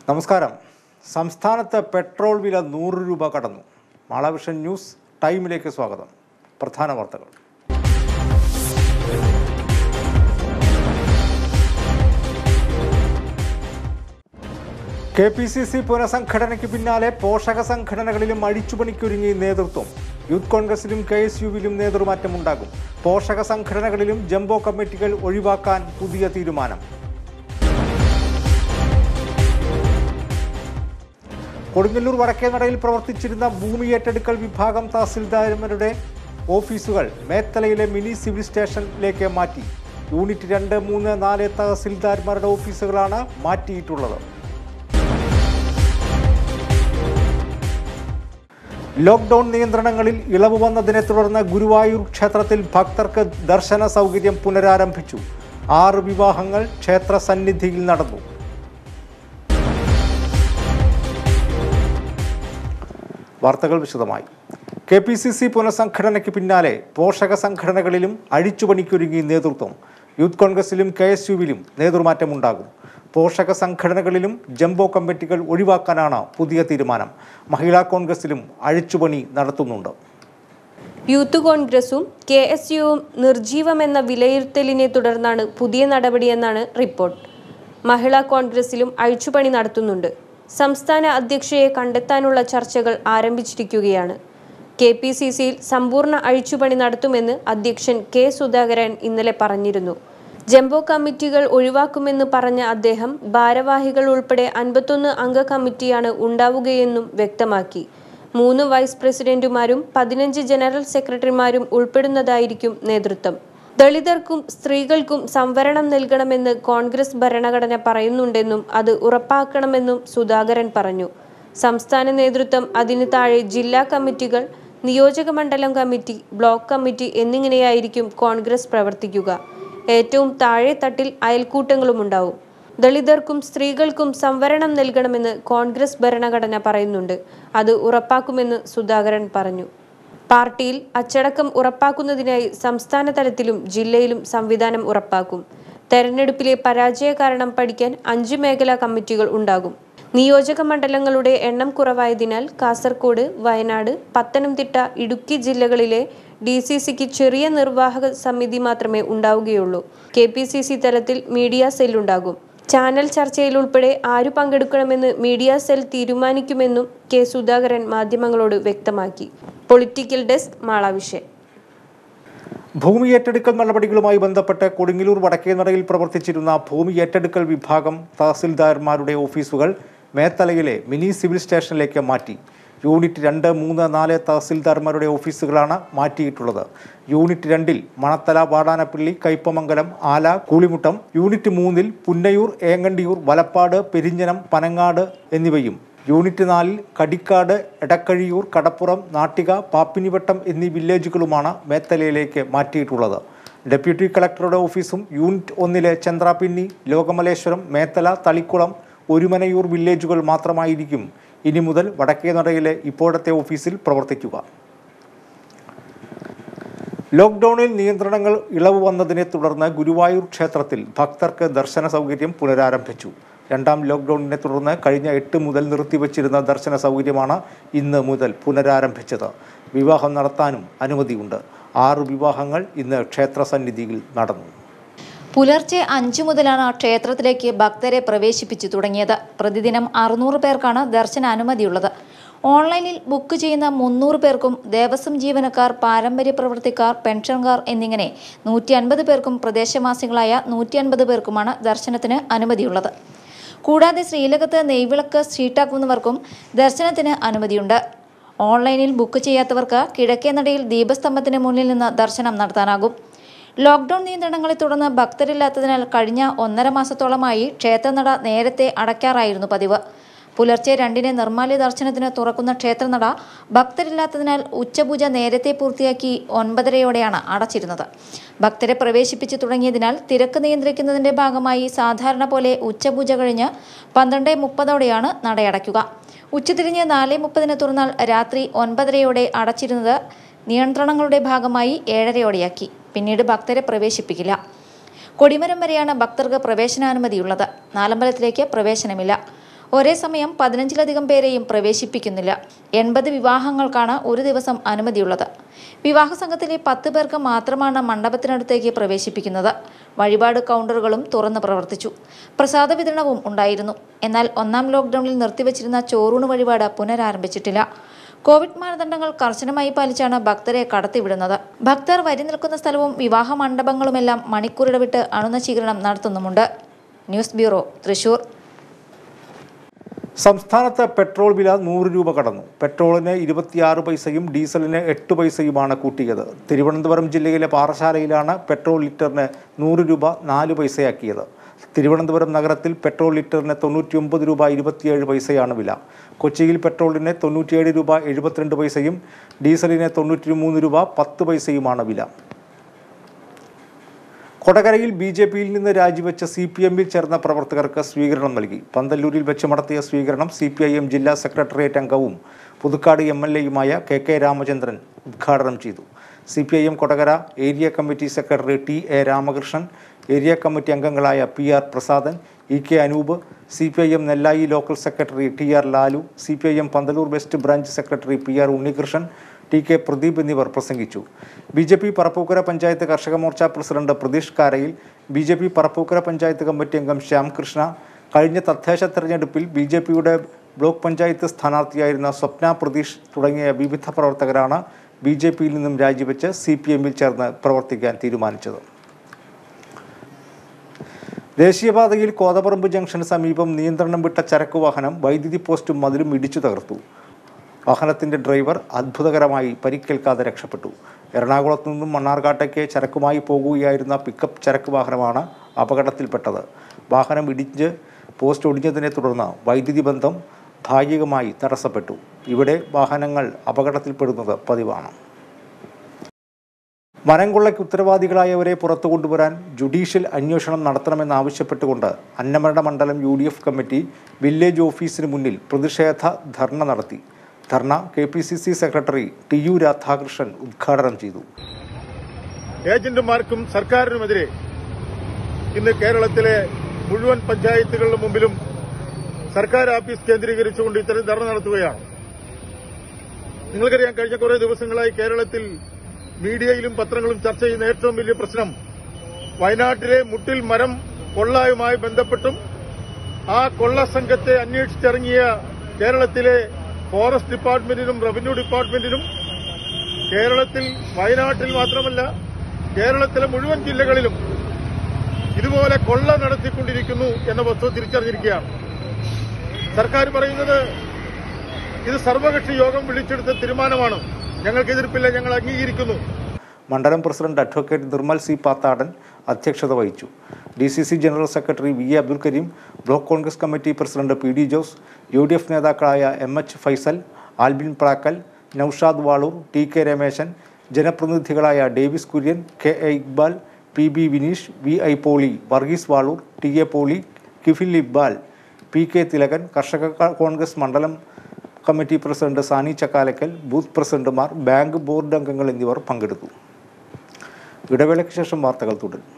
നമസ്കാരം സംസ്ഥാനത്ത് പെട്രോൾ വില നൂറ് രൂപ കടന്നു മാളവിഷൻ ന്യൂസ് ടൈമിലേക്ക് സ്വാഗതം പ്രധാന വാർത്തകൾ കെ പി സി സി പുനഃസംഘടനയ്ക്ക് പിന്നാലെ പോഷക സംഘടനകളിലും അഴിച്ചുപണിക്കൊരുങ്ങി നേതൃത്വം യൂത്ത് കോൺഗ്രസിലും കെ എസ് യുവിലും നേതൃമാറ്റമുണ്ടാകും പോഷക സംഘടനകളിലും ജംബോ കമ്മിറ്റികൾ ഒഴിവാക്കാൻ പുതിയ തീരുമാനം കൊടുങ്ങല്ലൂർ വടക്കേനടയിൽ പ്രവർത്തിച്ചിരുന്ന ഭൂമി ഏറ്റെടുക്കൽ വിഭാഗം തഹസിൽദാർമാരുടെ ഓഫീസുകൾ മേത്തലയിലെ മിനി സിവിൽ സ്റ്റേഷനിലേക്ക് മാറ്റി യൂണിറ്റ് രണ്ട് മൂന്ന് നാല് തഹസിൽദാർമാരുടെ ഓഫീസുകളാണ് മാറ്റിയിട്ടുള്ളത് ലോക്ക്ഡൌൺ നിയന്ത്രണങ്ങളിൽ ഇളവ് വന്നതിനെ തുടർന്ന് ഗുരുവായൂർ ക്ഷേത്രത്തിൽ ഭക്തർക്ക് ദർശന സൗകര്യം പുനരാരംഭിച്ചു ആറ് വിവാഹങ്ങൾ ക്ഷേത്ര സന്നിധിയിൽ നടന്നു വാർത്തകൾ വിശദമായി കെ പി സി സി പുനഃസംഘടനയ്ക്ക് പിന്നാലെ പോഷക സംഘടനകളിലും അഴിച്ചുപണിക്കൊരുങ്ങി നേതൃത്വം യൂത്ത് കോൺഗ്രസിലും കെ എസ് യുവിലും നേതൃമാറ്റമുണ്ടാകും പോഷക സംഘടനകളിലും ജംബോ കമ്മിറ്റികൾ ഒഴിവാക്കാനാണ് പുതിയ തീരുമാനം മഹിളാ കോൺഗ്രസിലും അഴിച്ചുപണി നടത്തുന്നുണ്ട് യൂത്ത് കോൺഗ്രസും കെ എസ് യുവും നിർജീവമെന്ന വിലയിരുത്തലിനെ തുടർന്നാണ് പുതിയ നടപടിയെന്നാണ് റിപ്പോർട്ട് മഹിളാ കോൺഗ്രസിലും അഴിച്ചുപണി നടത്തുന്നുണ്ട് സംസ്ഥാന അധ്യക്ഷയെ കണ്ടെത്താനുള്ള ചർച്ചകൾ ആരംഭിച്ചിരിക്കുകയാണ് കെ പി സി സിയിൽ സമ്പൂർണ്ണ അഴിച്ചുപണി നടത്തുമെന്ന് അധ്യക്ഷൻ കെ സുധാകരൻ ഇന്നലെ പറഞ്ഞിരുന്നു ജംബോ കമ്മിറ്റികൾ ഒഴിവാക്കുമെന്ന് പറഞ്ഞ അദ്ദേഹം ഭാരവാഹികൾ ഉൾപ്പെടെ അൻപത്തൊന്ന് അംഗ കമ്മിറ്റിയാണ് ഉണ്ടാവുകയെന്നും വ്യക്തമാക്കി മൂന്ന് വൈസ് പ്രസിഡന്റുമാരും പതിനഞ്ച് ജനറൽ സെക്രട്ടറിമാരും ഉൾപ്പെടുന്നതായിരിക്കും നേതൃത്വം ദളിതർക്കും സ്ത്രീകൾക്കും സംവരണം നൽകണമെന്ന് കോൺഗ്രസ് ഭരണഘടന പറയുന്നുണ്ടെന്നും അത് ഉറപ്പാക്കണമെന്നും സുധാകരൻ പറഞ്ഞു സംസ്ഥാന നേതൃത്വം അതിന് താഴെ ജില്ലാ കമ്മിറ്റികൾ നിയോജക മണ്ഡലം കമ്മിറ്റി ബ്ലോക്ക് കമ്മിറ്റി എന്നിങ്ങനെയായിരിക്കും കോൺഗ്രസ് പ്രവർത്തിക്കുക ഏറ്റവും താഴെ തട്ടിൽ അയൽക്കൂട്ടങ്ങളും ഉണ്ടാവും ദളിതർക്കും സ്ത്രീകൾക്കും സംവരണം നൽകണമെന്ന് കോൺഗ്രസ് ഭരണഘടന പറയുന്നുണ്ട് അത് ഉറപ്പാക്കുമെന്ന് സുധാകരൻ പറഞ്ഞു പാർട്ടിയിൽ അച്ചടക്കം ഉറപ്പാക്കുന്നതിനായി സംസ്ഥാന തലത്തിലും ജില്ലയിലും സംവിധാനം ഉറപ്പാക്കും തെരഞ്ഞെടുപ്പിലെ പരാജയ കാരണം പഠിക്കാൻ അഞ്ച് മേഖലാ കമ്മിറ്റികൾ ഉണ്ടാകും നിയോജക മണ്ഡലങ്ങളുടെ എണ്ണം കുറവായതിനാൽ കാസർഗോഡ് വയനാട് പത്തനംതിട്ട ഇടുക്കി ജില്ലകളിലെ ഡി സി സിക്ക് ചെറിയ നിർവാഹക സമിതി മാത്രമേ ഉണ്ടാവുകയുള്ളൂ കെ പി സി സി തലത്തിൽ മീഡിയ സെൽ ഉണ്ടാകും ചാനൽ ചർച്ചയിൽ ഉൾപ്പെടെ ആരു പങ്കെടുക്കണമെന്ന് മീഡിയ സെൽ തീരുമാനിക്കുമെന്നും കെ സുധാകരൻ മാധ്യമങ്ങളോട് വ്യക്തമാക്കി പൊളിറ്റിക്കൽ ഡെസ്ക് മാളാവിഷയൻ ഭൂമി ഏറ്റെടുക്കൽ നടപടികളുമായി ബന്ധപ്പെട്ട് കൊടുങ്ങല്ലൂർ വടക്കേനടയിൽ പ്രവർത്തിച്ചിരുന്ന ഭൂമി ഏറ്റെടുക്കൽ വിഭാഗം തഹസിൽദാർമാരുടെ ഓഫീസുകൾ മേത്തലയിലെ മിനി സിവിൽ സ്റ്റേഷനിലേക്ക് മാറ്റി യൂണിറ്റ് രണ്ട് മൂന്ന് നാല് തഹസിൽദാർമാരുടെ ഓഫീസുകളാണ് മാറ്റിയിട്ടുള്ളത് യൂണിറ്റ് രണ്ടിൽ മണത്തല വാടാനപ്പള്ളി കയ്പമംഗലം ആല കൂളിമുട്ടം യൂണിറ്റ് മൂന്നിൽ പുന്നയൂർ ഏങ്ങണ്ടിയൂർ വലപ്പാട് പെരിഞ്ഞനം പനങ്ങാട് എന്നിവയും യൂണിറ്റ് നാലിൽ കടിക്കാട് എടക്കഴിയൂർ കടപ്പുറം നാട്ടിക പാപ്പിനിവട്ടം എന്നീ വില്ലേജുകളുമാണ് മേത്തലയിലേക്ക് മാറ്റിയിട്ടുള്ളത് ഡെപ്യൂട്ടി കളക്ടറുടെ ഓഫീസും യൂണിറ്റ് ഒന്നിലെ ചന്ദ്രാപിന്നി ലോകമലേശ്വരം മേത്തല തളിക്കുളം ഒരുമനയൂർ വില്ലേജുകൾ മാത്രമായിരിക്കും ഇനി മുതൽ വടക്കേനടയിലെ ഇപ്പോഴത്തെ ഓഫീസിൽ പ്രവർത്തിക്കുക ലോക്ക്ഡൌണിൽ നിയന്ത്രണങ്ങൾ ഇളവ് വന്നതിനെ തുടർന്ന് ഗുരുവായൂർ ക്ഷേത്രത്തിൽ ഭക്തർക്ക് ദർശന സൗകര്യം പുനരാരംഭിച്ചു രണ്ടാം ലോക്ക്ഡൌണിനെ തുടർന്ന് കഴിഞ്ഞ എട്ട് മുതൽ നിർത്തിവച്ചിരുന്ന ദർശന സൗകര്യമാണ് ഇന്ന് മുതൽ പുനരാരംഭിച്ചത് വിവാഹം നടത്താനും അനുമതിയുണ്ട് ആറ് വിവാഹങ്ങൾ ഇന്ന് ക്ഷേത്ര സന്നിധിയിൽ നടന്നു പുലർച്ചെ അഞ്ചു മുതലാണ് ക്ഷേത്രത്തിലേക്ക് ഭക്തരെ പ്രവേശിപ്പിച്ചു തുടങ്ങിയത് പ്രതിദിനം അറുന്നൂറ് പേർക്കാണ് ദർശന അനുമതിയുള്ളത് ഓൺലൈനിൽ ബുക്ക് ചെയ്യുന്ന മുന്നൂറ് പേർക്കും ദേവസ്വം ജീവനക്കാർ പാരമ്പര്യ പ്രവർത്തിക്കാർ പെൻഷൻകാർ എന്നിങ്ങനെ നൂറ്റി അൻപത് പേർക്കും പ്രദേശവാസികളായ നൂറ്റി അൻപത് പേർക്കുമാണ് ദർശനത്തിന് അനുമതിയുള്ളത് കൂടാതെ ശ്രീലകത്ത് നെയ്വിളക്ക് ഷീട്ടാക്കുന്നവർക്കും ദർശനത്തിന് അനുമതിയുണ്ട് ഓൺലൈനിൽ ബുക്ക് ചെയ്യാത്തവർക്ക് കിഴക്കേനടയിൽ ദീപസ്തംഭത്തിന് മുന്നിൽ നിന്ന് ദർശനം നടത്താനാകും ലോക്ക്ഡൌൺ നിയന്ത്രണങ്ങളെ തുടർന്ന് ഭക്തരില്ലാത്തതിനാൽ കഴിഞ്ഞ ഒന്നര മാസത്തോളമായി ക്ഷേത്രനട നേരത്തെ അടയ്ക്കാറായിരുന്നു പതിവ് പുലർച്ചെ രണ്ടിന് നിർമ്മാല്യ ദർശനത്തിന് തുറക്കുന്ന ക്ഷേത്രനട ഭക്തരില്ലാത്തതിനാൽ ഉച്ചപൂജ നേരത്തെ പൂർത്തിയാക്കി ഒൻപതരയോടെയാണ് അടച്ചിരുന്നത് ഭക്തരെ പ്രവേശിപ്പിച്ചു തുടങ്ങിയതിനാൽ തിരക്ക് നിയന്ത്രിക്കുന്നതിന്റെ ഭാഗമായി സാധാരണ പോലെ ഉച്ചപൂജ കഴിഞ്ഞ് പന്ത്രണ്ട് മുപ്പതോടെയാണ് നടയടയ്ക്കുക ഉച്ചതിരിഞ്ഞ് നാല് മുപ്പതിന് തുറന്നാൽ രാത്രി ഒൻപതരയോടെ അടച്ചിരുന്നത് നിയന്ത്രണങ്ങളുടെ ഭാഗമായി ഏഴരയോടെയാക്കി പിന്നീട് ഭക്തരെ പ്രവേശിപ്പിക്കില്ല കൊടിമരം വരെയാണ് ഭക്തർക്ക് പ്രവേശനാനുമതിയുള്ളത് നാലമ്പലത്തിലേക്ക് പ്രവേശനമില്ല ഒരേ സമയം പതിനഞ്ചിലധികം പേരെയും പ്രവേശിപ്പിക്കുന്നില്ല എൺപത് വിവാഹങ്ങൾക്കാണ് ഒരു ദിവസം അനുമതിയുള്ളത് വിവാഹ സംഘത്തിലെ പത്ത് പേർക്ക് മാത്രമാണ് മണ്ഡപത്തിനടുത്തേക്ക് പ്രവേശിപ്പിക്കുന്നത് വഴിപാട് കൗണ്ടറുകളും തുറന്ന് പ്രവർത്തിച്ചു പ്രസാദ വിതരണവും ഉണ്ടായിരുന്നു എന്നാൽ ഒന്നാം ലോക്ക്ഡൌണിൽ നിർത്തിവച്ചിരുന്ന ചോറൂണ് വഴിപാട് പുനരാരംഭിച്ചിട്ടില്ല കോവിഡ് മാനദണ്ഡങ്ങൾ കർശനമായി പാലിച്ചാണ് ഭക്തരെ കടത്തിവിടുന്നത് ഭക്തർ വരി നിൽക്കുന്ന സ്ഥലവും വിവാഹ മണ്ഡപങ്ങളുമെല്ലാം മണിക്കൂറിടവിട്ട് അണുനശീകരണം നടത്തുന്നുമുണ്ട് ന്യൂസ് ബ്യൂറോ തൃശൂർ സംസ്ഥാനത്ത് പെട്രോൾ വില നൂറ് രൂപ കടന്നു പെട്രോളിന് ഇരുപത്തിയാറ് പൈസയും ഡീസലിന് എട്ട് പൈസയുമാണ് കൂട്ടിയത് തിരുവനന്തപുരം ജില്ലയിലെ പാറശാലയിലാണ് പെട്രോൾ ലിറ്ററിന് നൂറ് രൂപ നാല് പൈസയാക്കിയത് തിരുവനന്തപുരം നഗരത്തിൽ പെട്രോൾ ലിറ്ററിന് തൊണ്ണൂറ്റിയൊമ്പത് രൂപ ഇരുപത്തിയേഴ് പൈസയാണ് വില കൊച്ചിയിൽ പെട്രോളിന് തൊണ്ണൂറ്റിയേഴ് രൂപ എഴുപത്തിരണ്ട് പൈസയും ഡീസലിന് തൊണ്ണൂറ്റി മൂന്ന് രൂപ പത്ത് പൈസയുമാണ് വില കൊടകരയിൽ ബി ജെ പിയിൽ നിന്ന് രാജിവെച്ച സി പി എമ്മിൽ ചേർന്ന പ്രവർത്തകർക്ക് സ്വീകരണം നൽകി പന്തല്ലൂരിൽ വെച്ച് നടത്തിയ സ്വീകരണം സി പി ഐ എം ജില്ലാ സെക്രട്ടേറിയറ്റ് അംഗവും പുതുക്കാട് എം എൽ എയുമായ കെ കെ രാമചന്ദ്രൻ ഉദ്ഘാടനം ചെയ്തു C P I M Kodakara area committee secretary T A Ramakrishnan area committee അംഗങ്ങളായ P R Prasadan E K Anoop C P I M Nellayi local secretary T R Lalu C P I M Panthalloor west branch secretary P R Unnikrishnan T K Pradeep എന്നിവർ പ്രസംഗിച്ചു B J P Parappukkara panchayat Karshaka Morcha president Pratheesh Karayil B J P Parappukkara panchayat committee അംഗം ശ്യാം കൃഷ്ണ കഴിഞ്ഞ തദ്ദേശ തെരഞ്ഞെടുപ്പിൽ B J പിയുടെ block panchayat സ്ഥാനാർത്ഥിയായിരുന്ന സ്വപ്ന പ്രതീഷ് തുടങ്ങിയ വിവിധ പ്രവർത്തകരാണ് ബി ജെ പിയിൽ നിന്നും രാജിവെച്ച് സി പി എമ്മിൽ ചേർന്ന് പ്രവർത്തിക്കാൻ തീരുമാനിച്ചത് ദേശീയപാതയിൽ കോതപറമ്പ് ജംഗ്ഷന് സമീപം നിയന്ത്രണം വിട്ട ചരക്ക് വാഹനം വൈദ്യുതി പോസ്റ്റും മതിലും ഇടിച്ചു തകർത്തു വാഹനത്തിന്റെ ഡ്രൈവർ അത്ഭുതകരമായി പരിക്കേൽക്കാതെ രക്ഷപ്പെട്ടു എറണാകുളത്തു നിന്നും മണ്ണാർക്കാട്ടേക്ക് ചരക്കുമായി പോകുകയായിരുന്ന പിക്കപ്പ് ചരക്ക് വാഹനമാണ് അപകടത്തിൽപ്പെട്ടത് വാഹനം ഇടിച്ച് പോസ്റ്റ് ഒടിഞ്ഞതിനെ തുടർന്ന് വൈദ്യുതി ബന്ധം ഭാഗികമായി തടസ്സപ്പെട്ടു ഇവിടെ വാഹനങ്ങൾ അപകടത്തിൽപ്പെടുന്നത് പതിവാണ് വനംകൊള്ളയ്ക്ക് ഉത്തരവാദികളായവരെ പുറത്തു കൊണ്ടുവരാൻ ജുഡീഷ്യൽ അന്വേഷണം നടത്തണമെന്നാവശ്യപ്പെട്ടുകൊണ്ട് അന്നമരണ മണ്ഡലം U D F committee village ഓഫീസിന് മുന്നിൽ പ്രതിഷേധ ധർണ നടത്തി dharna K P C C secretary T U Radhakrishnan ഉദ്ഘാടനം ചെയ്തു ഏജന്റുമാർക്കും സർക്കാരിനുമെതിരെ ഇന്ന് കേരളത്തിലെ മുഴുവൻ പഞ്ചായത്തുകളുടെ മുമ്പിലും സർക്കാർ ഓഫീസ് കേന്ദ്രീകരിച്ചുകൊണ്ട് ഇത്തരം ധർണ നടത്തുകയാണ് നിങ്ങൾക്കറിയാം കഴിഞ്ഞ കുറേ ദിവസങ്ങളായി കേരളത്തിൽ മീഡിയയിലും പത്രങ്ങളും ചർച്ച ചെയ്യുന്ന ഏറ്റവും വലിയ പ്രശ്നം വയനാട്ടിലെ മുട്ടിൽ മരം കൊള്ളയുമായി ബന്ധപ്പെട്ടും ആ കൊള്ള സംഘത്തെ അന്വേഷിച്ചിറങ്ങിയ കേരളത്തിലെ ഫോറസ്റ്റ് ഡിപ്പാർട്ട്മെന്റിനും റവന്യൂ ഡിപ്പാർട്ട്മെന്റിനും കേരളത്തിൽ വയനാട്ടിൽ മാത്രമല്ല കേരളത്തിലെ മുഴുവൻ ജില്ലകളിലും ഇതുപോലെ കൊള്ള നടത്തിക്കൊണ്ടിരിക്കുന്നു എന്ന വസ്തുത തിരിച്ചറിഞ്ഞിരിക്കുകയാണ് സർക്കാർ പറയുന്നത് ഇത് സർവകക്ഷി യോഗം വിളിച്ചെടുത്ത തീരുമാനമാണ് ഞങ്ങൾക്ക് എതിർപ്പില്ല ഞങ്ങൾ അംഗീകരിക്കുന്നു മണ്ഡലം president advocate Nirmal C Pathadan അധ്യക്ഷത വഹിച്ചു D C C general secretary V A Abdul Kareem block Congress committee president P D Jose U D F നേതാക്കളായ M H Faisal Albin Plackal Noushad Valoor T K Rameshan ജനപ്രതിനിധികളായ Davis Kurian K A Iqbal P B Vineesh V I Poly Varghese Valoor T A Poly Kifil Iqbal P K Thilakan കർഷക Congress മണ്ഡലം committee president Sani Chakkalakkal booth പ്രസിഡന്റുമാർ bank board അംഗങ്ങൾ എന്നിവർ പങ്കെടുത്തു ഇടവേളയ്ക്ക് ശേഷം വാർത്തകൾ തുടരും